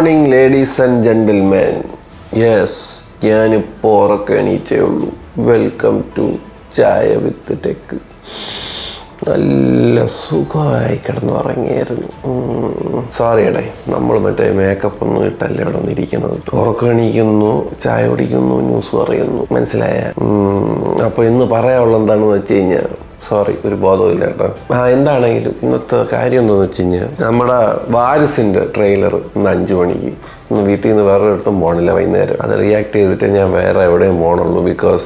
morning ladies and gentleman yes ഞാനിപ്പോൾ ഉറക്കം എണീച്ചേ ഉള്ളൂ വെൽക്കം ടു ചായ വിത്ത് ടെക്ക് നല്ല സുഖമായി കിടന്നുറങ്ങിയായിരുന്നു സോറി എടേ നമ്മൾ മറ്റേ മേക്കപ്പ് ഒന്നും ഇട്ടല്ല ഇവിടെ വന്നിരിക്കുന്നത് ഉറക്കം എണീക്കുന്നു ചായ കുടിക്കുന്നു ന്യൂസ് പറയുന്നു മനസ്സിലായ അപ്പോൾ ഇന്ന് പറയാനുള്ള എന്താണെന്ന് വെച്ച് കഴിഞ്ഞാൽ സോറി ഒരു ബോധമില്ല കേട്ടോ ആ എന്താണെങ്കിലും ഇന്നത്തെ കാര്യം എന്താണെന്ന് വെച്ച് കഴിഞ്ഞാൽ നമ്മുടെ വാരിസിൻ്റെ ട്രെയിലർ ഇന്ന് അഞ്ച് മണിക്ക് ഇന്ന് വീട്ടിൽ നിന്ന് വേറെ ഒരിടത്തും പോകണില്ല വൈകുന്നേരം അത് റിയാക്ട് ചെയ്തിട്ട് ഞാൻ വേറെ എവിടെയും പോകണുള്ളൂ ബിക്കോസ്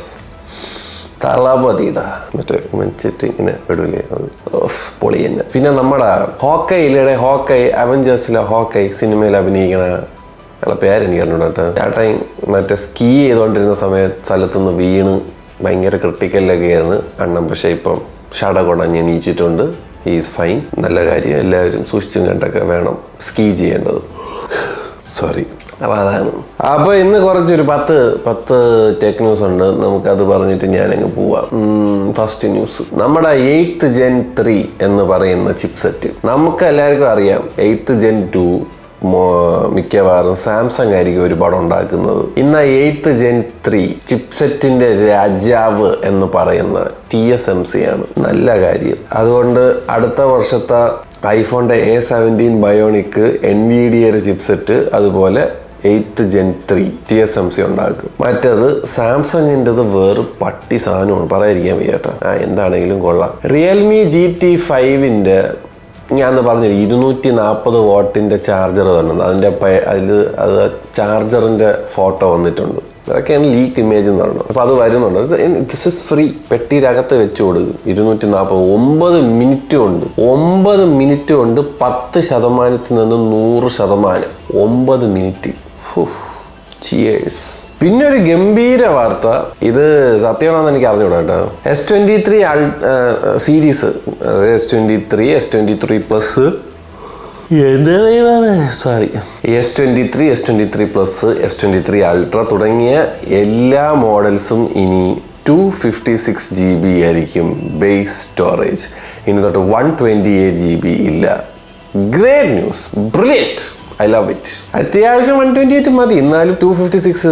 തളപതിടാ മറ്റേ മഞ്ചിട്ട് ഇങ്ങനെ വിടൂലേ അത് ഓഫ് പൊളി തന്നെ പിന്നെ നമ്മുടെ ഹോക്കൈ ഇല്ലേ ഹോക്കൈ അവഞ്ചേഴ്സിലെ ഹോക്കൈ സിനിമയിൽ അഭിനയിക്കണ അയാളെ പേരെനിക്ക് അറിഞ്ഞൂടാ കേട്ടോ ചേട്ടൻ മറ്റേ സ്കീ ചെയ്തുകൊണ്ടിരുന്ന സമയത്ത് സ്ഥലത്തുനിന്ന് വീണ് ഭയങ്കര ക്രിട്ടിക്കലിലൊക്കെ ആയിരുന്നു അണ്ണൻ പക്ഷേ ഇപ്പം ഷട കുടഞ്ഞ് എണീച്ചിട്ടുണ്ട് ഈസ് ഫൈൻ നല്ല കാര്യം എല്ലാവരും സൂക്ഷിച്ചും കണ്ടൊക്കെ വേണം സ്കീ ചെയ്യേണ്ടത് സോറി അപ്പോൾ അതാണ് അപ്പോൾ ഇന്ന് കുറച്ചൊരു പത്ത് പത്ത് ടെക് ന്യൂസ് ഉണ്ട് നമുക്കത് പറഞ്ഞിട്ട് ഞാനങ്ങ് പോവാം ഫസ്റ്റ് ന്യൂസ് നമ്മുടെ എയ്ത്ത് ജെൻ ത്രീ എന്ന് പറയുന്ന ചിപ്സെറ്റ് നമുക്ക് എല്ലാവർക്കും അറിയാം എയ്ത്ത് ജെൻ ടു മിക്കവാറും സാംസങ് ആയിരിക്കും ഒരു പടം ഉണ്ടാക്കുന്നത് ഇന്ന് എയ്ത്ത് ജെൻ ത്രീ ചിപ്സെറ്റിന്റെ രാജാവ് എന്ന് പറയുന്ന ടി എസ് എം സി ആണ് നല്ല കാര്യം അതുകൊണ്ട് അടുത്ത വർഷത്തെ ഐഫോണിന്റെ A seventeen bionic N V ഡിയുടെ ചിപ്സെറ്റ് അതുപോലെ eighth gen three T S M C ഉണ്ടാക്കും മറ്റത് സാംസങ്ങിൻ്റെത് വേറെ പട്ടി സാധനമാണ് പറയാതിരിക്കാൻ വയ്യാട്ടോ ആ എന്താണെങ്കിലും കൊള്ളാം റിയൽമി ജി ടി ഫൈവിൻ്റെ ഞാൻ പറഞ്ഞു ഇരുന്നൂറ്റി നാൽപ്പത് വാട്ടിൻ്റെ ചാർജർ വന്നത് അതിൻ്റെ അതിൽ അത് ചാർജറിൻ്റെ ഫോട്ടോ വന്നിട്ടുണ്ട് അതൊക്കെയാണ് ലീക്ക് ഇമേജ് എന്ന് പറയുന്നത് അപ്പോൾ അത് വരുന്നുണ്ട് ദിസ് ഇസ് ഫ്രീ പെട്ടിയിലകത്ത് വെച്ച് കൊടുക്കും ഇരുന്നൂറ്റി നാൽപ്പത് ഒമ്പത് മിനിറ്റ് കൊണ്ട് ഒമ്പത് മിനിറ്റ് കൊണ്ട് പത്ത് ശതമാനത്തിൽ നിന്ന് നൂറ് ശതമാനം ഒമ്പത് മിനിറ്റ് ചിയേഴ്സ് പിന്നെ ഒരു ഗംഭീര വാർത്ത ഇത് സത്യമാണെന്ന് എനിക്ക് അറിഞ്ഞൂടാ കേട്ടോ എസ് ട്വൻറ്റി ത്രീ സീരീസ് അതായത് S twenty three S twenty three plus എൻ്റെ sorry S twenty three S twenty three plus S twenty three ultra തുടങ്ങിയ എല്ലാ മോഡൽസും ഇനി two fifty six G B ആയിരിക്കും ബേസ് സ്റ്റോറേജ് ഇനി തൊട്ട് one twenty eight G B ഇല്ല great news brilliant I love it അത്യാവശ്യം വൺ ട്വൻറ്റി എയ്റ്റ് മതി എന്നാലും ടു ഫിഫ്റ്റി സിക്സ്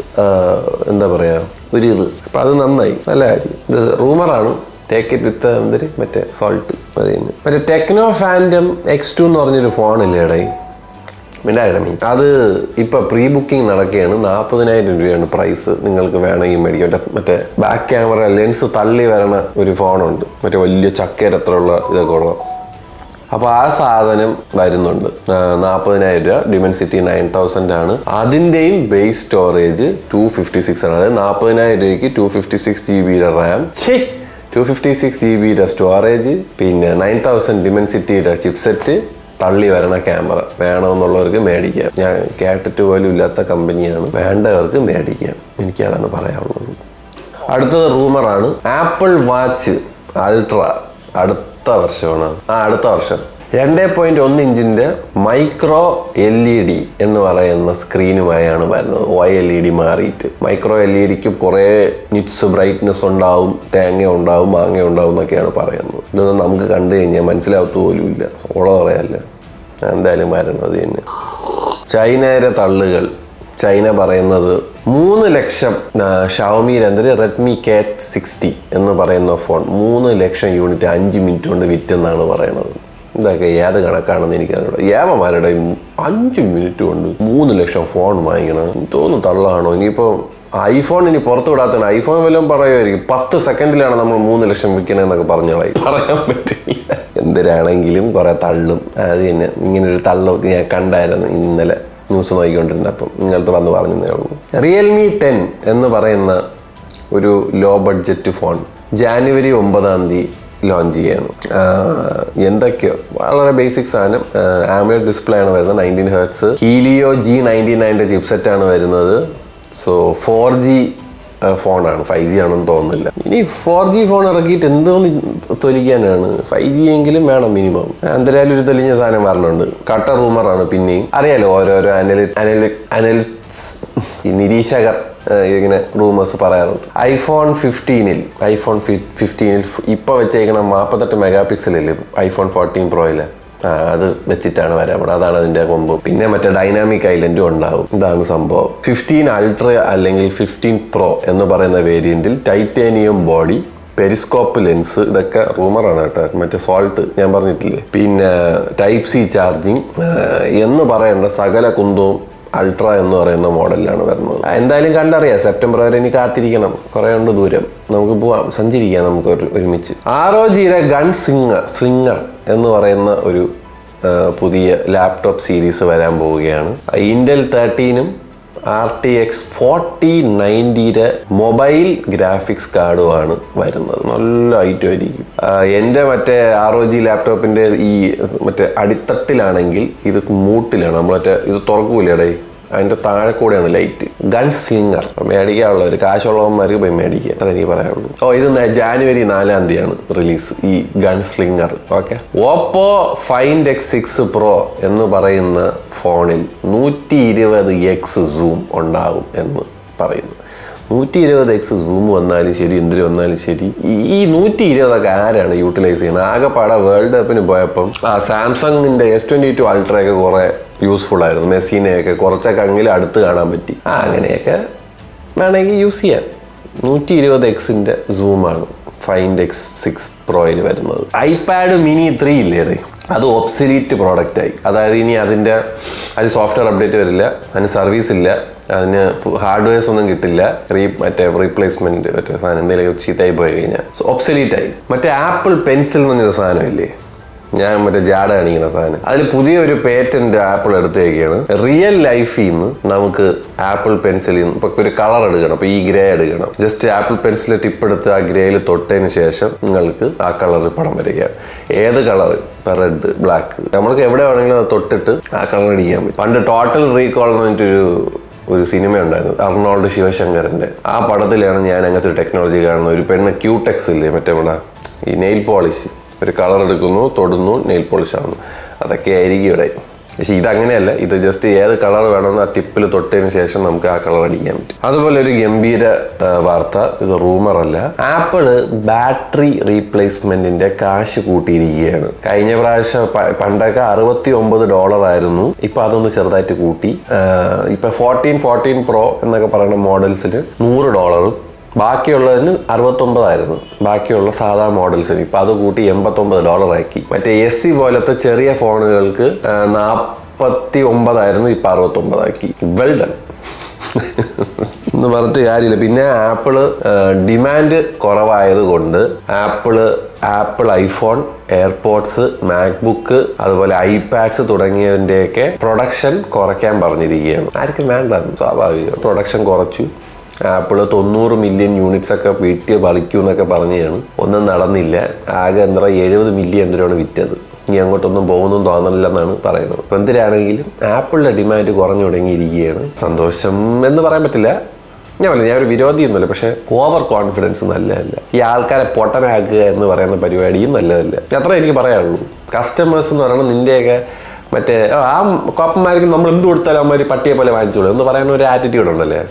എന്താ പറയുക ഒരു ഇത് അപ്പം അത് നന്നായി നല്ല കാര്യം ഇത് റൂമറാണ് ടേക്ക് ഇറ്റ് വിത്ത് എന്തൊരു മറ്റേ സോൾട്ട് അത് തന്നെ മറ്റേ ടെക്നോ ഫാൻറ്റം എക്സ് ടു എന്ന് പറഞ്ഞൊരു ഫോണില്ലേ ഇടയിൽ മിണ്ടായിടമീ അത് ഇപ്പൊ പ്രീ ബുക്കിംഗ് നടക്കുകയാണ് നാൽപ്പതിനായിരം രൂപയാണ് പ്രൈസ് നിങ്ങൾക്ക് വേണമെങ്കിൽ മേടിക്കാം മറ്റേ മറ്റേ ബാക്ക് ക്യാമറ ലെൻസ് തള്ളി വരണ ഒരു ഫോണുണ്ട് മറ്റേ വലിയ ചക്കേരത്രയുള്ള ഇതൊക്കെ ഉള്ള അപ്പോൾ ആ സാധനം വരുന്നുണ്ട് നാൽപ്പതിനായിരം രൂപ ഡിമെൻസിറ്റി നയൻ തൗസൻഡ് ആണ് അതിൻ്റെയും base storage two fifty six ആണ് അതായത് നാൽപ്പതിനായിരം രൂപയ്ക്ക് ടു ഫിഫ്റ്റി സിക്സ് ജി ബിയുടെ റാം ഛേ ടു ഫിഫ്റ്റി സിക്സ് ജി ബിയുടെ സ്റ്റോറേജ് പിന്നെ നയൻ തൗസൻഡ് ഡിമെൻസിറ്റിയുടെ ചിപ്സെറ്റ് തള്ളി വരണ ക്യാമറ വേണമെന്നുള്ളവർക്ക് മേടിക്കാം ഞാൻ കേട്ടിട്ട് പോലും ഇല്ലാത്ത കമ്പനിയാണ് വേണ്ടവർക്ക് മേടിക്കാം എനിക്കതാണ് പറയാനുള്ളത് അടുത്തത് റൂമറാണ് ആപ്പിൾ വാച്ച് അൾട്ര അടുത്ത വർഷമാണ് ആ അടുത്ത വർഷം രണ്ട് പോയിന്റ് ഒന്ന് ഇഞ്ചിന്റെ മൈക്രോ എൽ ഇ ഡി എന്ന് പറയുന്ന സ്ക്രീനുമായാണ് വരുന്നത് ഒ എൽ ഇ ഡി മാറിയിട്ട് മൈക്രോ എൽ ഇ ഡിക്ക് കുറേ നിറ്റ്സ് ബ്രൈറ്റ്നെസ് ഉണ്ടാവും തേങ്ങ ഉണ്ടാവും മാങ്ങ ഉണ്ടാവും എന്നൊക്കെയാണ് പറയുന്നത് ഇതൊന്നും നമുക്ക് കണ്ടു കഴിഞ്ഞാൽ മനസ്സിലാവത്തു പോലും ഇല്ല ഓള പറയല്ല എന്തായാലും വരണത് തന്നെ ചൈനയുടെ തള്ളുകൾ ചൈന പറയുന്നത് മൂന്ന് ലക്ഷം ഷവമിയിൽ എന്തൊരു റെഡ്മി കാറ്റ് സിക്സ്റ്റി എന്ന് പറയുന്ന ഫോൺ മൂന്ന് ലക്ഷം യൂണിറ്റ് അഞ്ച് മിനിറ്റ് കൊണ്ട് വിറ്റെന്നാണ് പറയുന്നത് ഇതൊക്കെ ഏത് കണക്കാണെന്ന് എനിക്ക് അറിയാം ഏവന്മാരുടെ അഞ്ച് മിനിറ്റ് കൊണ്ട് മൂന്ന് ലക്ഷം ഫോൺ വാങ്ങിക്കണം തോന്നുന്നു തള്ളാണോ ഇനിയിപ്പോൾ ഐഫോൺ ഇനി പുറത്തു വിടാത്തതാണ് ഐഫോൺ വല്ലതും പറയുമായിരിക്കും പത്ത് സെക്കൻഡിലാണ് നമ്മൾ മൂന്ന് ലക്ഷം വിൽക്കണമെന്നൊക്കെ പറഞ്ഞോളായി പറയാൻ പറ്റില്ല എന്തിനാണെങ്കിലും കുറെ തള്ളും അത് തന്നെ ഇങ്ങനെ ഒരു തള്ളു ഞാൻ കണ്ടായിരുന്നു ഇന്നലെ ന്യൂസ് നോക്കിക്കൊണ്ടിരുന്നപ്പം ഇങ്ങനത്തെ വന്ന് പറഞ്ഞതേ ഉള്ളൂ റിയൽമി ടെൻ എന്ന് പറയുന്ന ഒരു ലോ ബഡ്ജറ്റ് ഫോൺ ജാനുവരി ഒമ്പതാം തീയതി ലോഞ്ച് ചെയ്യാണ് എന്തൊക്കെയോ വളരെ ബേസിക് സാധനം ആംബുലറ്റ് ഡിസ്പ്ലേ ആണ് വരുന്നത് nineteen hertz Helio G ninety നയൻ്റെ ചിപ്സെറ്റ് ആണ് വരുന്നത് സോ ഫോർ ജി ഫോണാണ് ഫൈവ് ജി ആണെന്ന് തോന്നുന്നില്ല ഇനി ഫോർ ജി ഫോൺ ഇറക്കിയിട്ട് എന്തോന്ന് തൊലിക്കാനാണ് ഫൈവ് ജി എങ്കിലും വേണം മിനിമം എന്തായാലും ഒരു തെളിഞ്ഞ സാധനം പറഞ്ഞുണ്ട് കട്ട റൂമറാണ് പിന്നെയും അറിയാലോ ഓരോരോ അനലി അനലി അനലിറ്റ്സ് ഈ നിരീക്ഷകർ ഇങ്ങനെ റൂമേഴ്സ് പറയാറുണ്ട് ഐഫോൺ ഫിഫ്റ്റീനിൽ ഐഫോൺ ഫിഫ്റ്റീനിൽ ഇപ്പോൾ വെച്ചേക്കണ നാൽപ്പത്തെട്ട് മെഗാ പിക്സലല്ലേ ഐഫോൺ ഫോർട്ടീൻ പ്രോയില് ആ, അത് വെച്ചിട്ടാണ് വരാൻ പോകുന്നത് അതാണ് അതിന്റെ കൊമ്പ് പിന്നെ മറ്റേ ഡൈനാമിക് ഐലൻഡും ഉണ്ടാവും ഇതാണ് സംഭവം ഫിഫ്റ്റീൻ അൾട്ര അല്ലെങ്കിൽ ഫിഫ്റ്റീൻ പ്രോ എന്ന് പറയുന്ന വേരിയന്റിൽ ടൈറ്റാനിയം ബോഡി പെരിസ്കോപ്പ് ലെൻസ് ഇതൊക്കെ റൂമറാണ് കേട്ടോ മറ്റേ സോൾട്ട് ഞാൻ പറഞ്ഞിട്ടില്ലേ പിന്നെ ടൈപ്പ് സി ചാർജിങ് എന്ന് പറയേണ്ട സകല കുന്തവും അൾട്ര എന്ന് പറയുന്ന മോഡലിലാണ് വരുന്നത് എന്തായാലും കണ്ടറിയാം സെപ്റ്റംബർ വരെ ഇനി കാത്തിരിക്കണം കുറേ ഉണ്ട് ദൂരം നമുക്ക് പോവാം സഞ്ചരിക്കാം നമുക്ക് ഒരു ഒരുമിച്ച് ആറോ ജിയുടെ ഗൺ സിംഗർ സിംഗർ എന്ന് പറയുന്ന ഒരു ആ, പുതിയ ലാപ്ടോപ്പ് സീരീസ് വരാൻ പോവുകയാണ് ഇന്റൽ തേർട്ടീനും ആർ ടി എക്സ് ഫോർട്ടി നയൻറ്റിയുടെ മൊബൈൽ ഗ്രാഫിക്സ് കാർഡുമാണ് വരുന്നത് നല്ല ഐറ്റം ആയിരിക്കും ആ, എൻ്റെ മറ്റേ ആർ ഒ ജി ലാപ്ടോപ്പിൻ്റെ ഈ മറ്റേ അടിത്തട്ടിലാണെങ്കിൽ ഇത് മൂട്ടിലാണ് നമ്മൾ മറ്റേ ഇത് തുറക്കൂലേടേ അതിൻ്റെ താഴെ കൂടെയാണ് ലൈറ്റ് ഗൺ സ്ലിങ്ങർ മേടിക്കാനുള്ളവർ കാശുള്ളവന്മാർക്ക് പോയി മേടിക്കുക അത്ര എനിക്ക് പറയാനുള്ളൂ ഓ ഇത് ന- ജാനുവരി നാലാം തീയതിയാണ് റിലീസ് ഈ gunslinger okay Oppo find X six pro എന്ന് പറയുന്ന ഫോണിൽ നൂറ്റി ഇരുപത് എക്സ് സൂം ഉണ്ടാകും എന്ന് പറയുന്നു നൂറ്റി ഇരുപത് എക്സ് സൂം വന്നാലും ശരി എന്തിനു വന്നാലും ശരി ഈ- ഈ നൂറ്റി ഇരുപതൊക്കെ ആരാണ് യൂട്ടിലൈസ് ചെയ്യുന്നത് ആകെപ്പാടെ വേൾഡ് കപ്പിന് പോയപ്പം ആ സാംസങ്ങിന്റെ എസ് ട്വന്റി ടു അൾട്രയൊക്കെ കുറെ യൂസ്ഫുൾ ആയിരുന്നു മെസ്സിനെയൊക്കെ കുറച്ചൊക്കെ അങ്കിലും അടുത്ത് കാണാൻ പറ്റി ആ അങ്ങനെയൊക്കെ വേണമെങ്കിൽ യൂസ് ചെയ്യാം നൂറ്റി ഇരുപത് എക്സിന്റെ സൂമാണ് ഫൈൻഡ് എക്സ് സിക്സ് പ്രോയിൽ വരുന്നത് ഐപാഡ് മിനി ത്രീ ഇല്ലേ അത് ഒബ്സലീറ്റ് പ്രോഡക്റ്റ് ആയി അതായത് ഇനി അതിൻ്റെ അതിന് സോഫ്റ്റ്വെയർ അപ്ഡേറ്റ് വരില്ല അതിന് സർവീസ് ഇല്ല അതിന് ഹാർഡ്വെയർസ് ഒന്നും കിട്ടില്ല റീ മറ്റേ റീപ്ലേസ്മെന്റ് മറ്റേ സാധനം എന്തെങ്കിലും ചീത്തയായി പോയി കഴിഞ്ഞാൽ സോ ഒബ്സലീറ്റ് ആയി മറ്റേ ആപ്പിൾ പെൻസിൽ എന്ന് പറഞ്ഞൊരു സാധനം ഇല്ലേ ഞാൻ മറ്റേ ജാട കാണിക്കുന്ന സാധനം അതിൽ പുതിയൊരു പേറ്റന്റ് ആപ്പിൾ എടുത്തേക്കാണ് റിയൽ ലൈഫിൽ നിന്ന് നമുക്ക് ആപ്പിൾ പെൻസിലിൽ നിന്ന് ഇപ്പൊ ഒരു കളർ എടുക്കണം അപ്പൊ ഈ ഗ്രേ എടുക്കണം ജസ്റ്റ് ആപ്പിൾ പെൻസിൽ ടിപ്പ് എടുത്ത് ആ ഗ്രേയിൽ തൊട്ടതിന് ശേഷം നിങ്ങൾക്ക് ആ കളറിൽ പടം വരയ്ക്കാം ഏത് കളർ ഇപ്പൊ റെഡ് ബ്ലാക്ക് നമ്മൾക്ക് എവിടെ വേണമെങ്കിലും അത് തൊട്ടിട്ട് ആ കളർ അടിക്കാൻ പറ്റും പണ്ട് ടോട്ടൽ റീകോൾ എന്ന് പറഞ്ഞിട്ടൊരു ഒരു സിനിമ ഉണ്ടായിരുന്നു അർണോൾഡ് ശിവശങ്കറിന്റെ ആ പടത്തിലാണ് ഞാൻ അങ്ങനത്തെ ഒരു ടെക്നോളജി കാണുന്നത് ഒരു പെണ്ണ് ക്യൂടെക്സ് ഇല്ലേ മറ്റേ ഇവിടെ ഈ നെയിൽ പോളിഷ് ഒരു കളർ എടുക്കുന്നു തൊടുന്നു നെയിൽ പോളിഷ് ആവുന്നു അതൊക്കെ ആയിരിക്കും ഇവിടെ പക്ഷെ ഇതങ്ങനെയല്ല ഇത് ജസ്റ്റ് ഏത് കളർ വേണമെന്ന് ആ ടിപ്പിൽ തൊട്ടതിന് ശേഷം നമുക്ക് ആ കളർ അടിക്കാൻ പറ്റും അതുപോലെ ഒരു ഗംഭീര ആ, വാർത്ത ഇത് റൂമർ അല്ല ആപ്പിള് ബാറ്ററി റീപ്ലേസ്മെന്റിന്റെ കാശ് കൂട്ടിയിരിക്കുകയാണ് കഴിഞ്ഞ പ്രാവശ്യം പ- പണ്ടൊക്കെ അറുപത്തി ഒമ്പത് ഡോളർ ആയിരുന്നു ഇപ്പൊ അതൊന്ന് ചെറുതായിട്ട് കൂട്ടി ആ, ഇപ്പൊ ഫോർട്ടീൻ ഫോർട്ടീൻ പ്രോ എന്നൊക്കെ പറയുന്ന മോഡൽസിന് നൂറ് ഡോളറും ബാക്കിയുള്ളതിന് അറുപത്തൊമ്പതായിരുന്നു ബാക്കിയുള്ള സാധാ മോഡൽസിന് ഇപ്പം അത് കൂട്ടി എൺപത്തൊമ്പത് ഡോളറാക്കി മറ്റേ എസ് സി പോലത്തെ ചെറിയ ഫോണുകൾക്ക് നാൽപ്പത്തി ഒമ്പതായിരുന്നു ഇപ്പം അറുപത്തൊമ്പതാക്കി വെൽ ഡൺ എന്ന് പറഞ്ഞിട്ട് കാര്യമില്ല പിന്നെ ആപ്പിള് ഡിമാൻഡ് കുറവായത് കൊണ്ട് Apple Apple iPhone AirPods MacBook അതുപോലെ ഐപാഡ്സ് തുടങ്ങിയതിൻ്റെയൊക്കെ പ്രൊഡക്ഷൻ കുറയ്ക്കാൻ പറഞ്ഞിരിക്കുകയാണ് ആർക്കും വേണ്ട സ്വാഭാവികം പ്രൊഡക്ഷൻ കുറച്ചു ആപ്പിള് തൊണ്ണൂറ് മില്യൺ യൂണിറ്റ്സ് ഒക്കെ വീട്ടിൽ വലിക്കും എന്നൊക്കെ പറഞ്ഞതാണ് ഒന്നും നടന്നില്ല ആകെ എന്താ എഴുപത് മില്യൺ എന്തിനാണ് വിറ്റത് ഇനി അങ്ങോട്ടൊന്നും പോകുന്നും തോന്നണില്ലെന്നാണ് പറയുന്നത് ഇപ്പം എന്തിനാണെങ്കിലും ആപ്പിളിന്റെ ഡിമാൻഡ് കുറഞ്ഞു തുടങ്ങിയിരിക്കുകയാണ് സന്തോഷം എന്ന് പറയാൻ പറ്റില്ല ഞാൻ പറഞ്ഞു ഞാൻ ഒരു വിരോധിയൊന്നുമില്ല പക്ഷെ ഓവർ കോൺഫിഡൻസ് നല്ലതല്ല ഈ ആൾക്കാരെ പൊട്ടനാക്കുക എന്ന് പറയുന്ന പരിപാടിയും നല്ലതല്ല അത്ര എനിക്ക് പറയാനുള്ളൂ കസ്റ്റമേഴ്സ് എന്ന് പറയുന്നത് നിന്റെയൊക്കെ മറ്റേ ആ ആ കോപ്പന്മാർക്ക് നമ്മൾ എന്ത് കൊടുത്താലും അവന്മാർ പട്ടിയെ പോലെ വാങ്ങിച്ചോളൂ എന്ന് പറയുന്ന ഒരു ആറ്റിറ്റ്യൂഡ് ഉണ്ടല്ലേ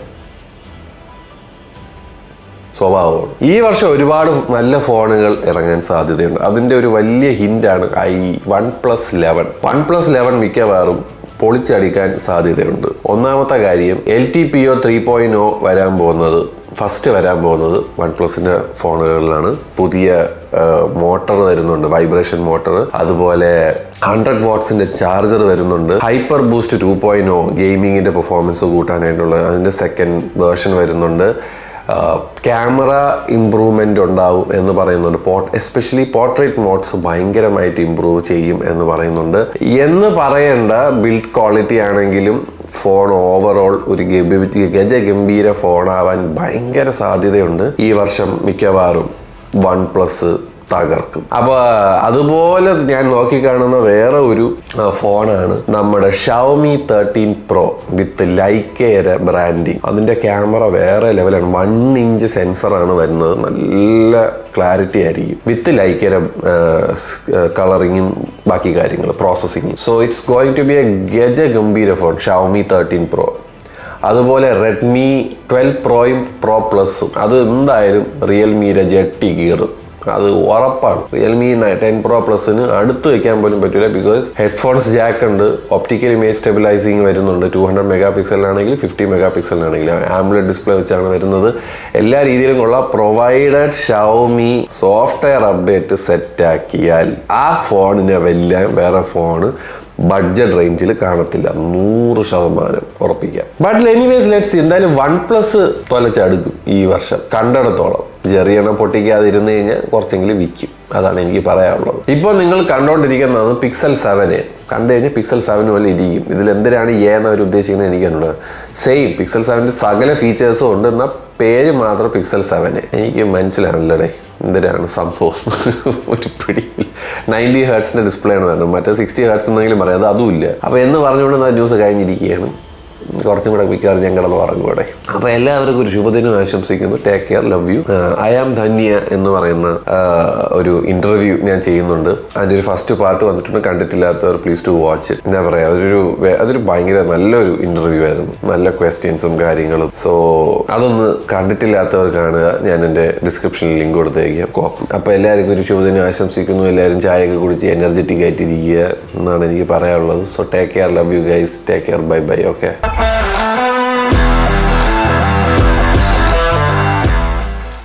സ്വഭാവമാണ് ഈ വർഷം ഒരുപാട് നല്ല ഫോണുകൾ ഇറങ്ങാൻ സാധ്യതയുണ്ട് അതിൻ്റെ ഒരു വലിയ ഹിൻ്റാണ് ഐ OnePlus eleven OnePlus eleven മിക്കവാറും പൊളിച്ചടിക്കാൻ സാധ്യതയുണ്ട് ഒന്നാമത്തെ കാര്യം L T P O three point O വരാൻ പോകുന്നത് ഫസ്റ്റ് വരാൻ പോകുന്നത് വൺ പ്ലസിൻ്റെ ഫോണുകളിലാണ് പുതിയ മോട്ടർ വരുന്നുണ്ട് വൈബ്രേഷൻ മോട്ടർ അതുപോലെ ഹൺഡ്രഡ് വാട്ട്സിന്റെ ചാർജർ വരുന്നുണ്ട് hyper boost two point O ഗെയിമിങ്ങിന്റെ പെർഫോമൻസ് കൂട്ടാനായിട്ടുള്ള അതിന്റെ സെക്കൻഡ് വേർഷൻ വരുന്നുണ്ട് ക്യാമറ ഇമ്പ്രൂവ്മെൻ്റ് ഉണ്ടാവും എന്ന് പറയുന്നുണ്ട് പോർട്ട് എസ്പെഷ്യലി പോർട്രേറ്റ് മോഡ്സ് ഭയങ്കരമായിട്ട് ഇമ്പ്രൂവ് ചെയ്യും എന്ന് പറയുന്നുണ്ട് എന്ന് പറയേണ്ട ബിൽഡ് ക്വാളിറ്റി ആണെങ്കിലും ഫോൺ ഓവറോൾ ഒരു ഗംഭീ- ഗജഗംഭീര ഫോണാവാൻ ഭയങ്കര സാധ്യതയുണ്ട് ഈ വർഷം മിക്കവാറും വൺ പ്ലസ് തകർക്കും അപ്പൊ അതുപോലെ ഞാൻ നോക്കിക്കാണുന്ന വേറെ ഒരു ആ, ഫോണാണ് നമ്മുടെ ഷവമി തേർട്ടീൻ പ്രോ വിത്ത് ലൈക്കയുടെ ബ്രാൻഡിങ് അതിന്റെ ക്യാമറ വേറെ ലെവലാണ് വൺ ഇഞ്ച് സെൻസറാണ് വരുന്നത് നല്ല ക്ലാരിറ്റി ആയിരിക്കും വിത്ത് ലൈക്കയുടെ കളറിങ്ങും ബാക്കി കാര്യങ്ങൾ പ്രോസസ്സിങ്ങും so it's going to be a ഗജ ഗംഭീര ഫോൺ ഷവമി തേർട്ടീൻ പ്രോ അതുപോലെ റെഡ്മി ട്വൽവ് പ്രോയും പ്രോ പ്ലസും അത് എന്തായാലും റിയൽമിയുടെ ജെട്ടി ഗിയർ അത് ഉറപ്പാണ് റിയൽമി ടെൻ പ്രോ പ്ലസിന് അടുത്ത് വെക്കാൻ പോലും പറ്റില്ല ബിക്കോസ് ഹെഡ്ഫോൺസ് ജാക്ക് ഉണ്ട് ഒപ്റ്റിക്കൽ ഇമേജ് സ്റ്റെബിലൈസിങ് വരുന്നുണ്ട് ടു ഹൺഡ്രഡ് മെഗാ പിക്സലിനാണെങ്കിൽ ഫിഫ്റ്റി മെഗാ പിക്സലിനാണെങ്കിൽ ആംബുലറ്റ് ഡിസ്പ്ലേ വെച്ചാണ് വരുന്നത് എല്ലാ രീതിയിലും ഉള്ള പ്രൊവൈഡഡ് ഷൗമി സോഫ്റ്റ്വെയർ അപ്ഡേറ്റ് സെറ്റാക്കിയാൽ ആ ഫോണിനെ വെല്ലാൻ വേറെ ഫോണ് ബഡ്ജറ്റ് റേഞ്ചിൽ കാണത്തില്ല നൂറ് ശതമാനം ഉറപ്പിക്കാം ബട്ട് എനിവേസ് ലെറ്റ്സ് എന്തായാലും വൺ പ്ലസ് തൊലച്ചടുക്കും ഈ വർഷം കണ്ടിടത്തോളം ചെറിയണ പൊട്ടിക്കാതിരുന്ന് കഴിഞ്ഞാൽ കുറച്ചെങ്കിലും വിൽക്കും അതാണ് എനിക്ക് പറയാനുള്ളത് ഇപ്പോൾ നിങ്ങൾ കണ്ടുകൊണ്ടിരിക്കുന്നത് പിക്സൽ സെവന് കണ്ടു കഴിഞ്ഞാൽ പിക്സൽ സെവൻ പോലെ ഇരിക്കും ഇതിൽ എന്തിനാണ് എ എന്ന് അവർ ഉദ്ദേശിക്കുന്നത് എനിക്ക് അറിഞ്ഞൂടാ സെയിം പിക്സൽ സെവൻ്റെ സകല ഫീച്ചേഴ്സും ഉണ്ട് എന്നാൽ പേര് മാത്രം പിക്സൽ സെവന് എനിക്ക് മനസ്സിലാണല്ലേ എന്തിനാണ് സംഭവം ഒരു പിടി നയൻറ്റി ഹേർട്സിൻ്റെ ഡിസ്പ്ലേ ആണ് വരുന്നത് മറ്റേ സിക്സ്റ്റി ഹേർട്സ് എന്നെങ്കിലും പറയാം അത് അതും ഇല്ല അപ്പോൾ എന്ന് പറഞ്ഞുകൊണ്ട് ആ ന്യൂസ് കഴിഞ്ഞിരിക്കുകയാണ് കുറച്ചും കൂടെ മിക്കവാറും ഞാൻ കിടന്ന് ഉറങ്ങും കൂടെ അപ്പോൾ എല്ലാവർക്കും ഒരു ശുഭദിനം ആശംസിക്കുന്നു take care love you I am Dhanya എന്ന് പറയുന്ന ആ, ഒരു ഇന്റർവ്യൂ ഞാൻ ചെയ്യുന്നുണ്ട് അതിൻ്റെ ഒരു ഫസ്റ്റ് പാർട്ട് വന്നിട്ടുണ്ട് കണ്ടിട്ടില്ലാത്തവർ പ്ലീസ് ടു വാച്ച് എന്താ പറയുക അതൊരു വേ- അതൊരു ഭയങ്കര നല്ലൊരു ഇന്റർവ്യൂ ആയിരുന്നു നല്ല ക്വസ്റ്റ്യൻസും കാര്യങ്ങളും സോ അതൊന്ന് കണ്ടിട്ടില്ലാത്തവർ കാണുക ഞാൻ എൻ്റെ ഡിസ്ക്രിപ്ഷനിൽ ലിങ്ക് കൊടുത്തേക്കാം കോപ്പി അപ്പോൾ എല്ലാവർക്കും ഒരു ശുഭദിനം ആശംസിക്കുന്നു എല്ലാവരും ചായയൊക്കെ കുടിച്ച് എനർജറ്റിക് ആയിട്ടിരിക്കുക എന്നാണ് എനിക്ക് പറയാനുള്ളത് so take care love you guys take care bye bye okay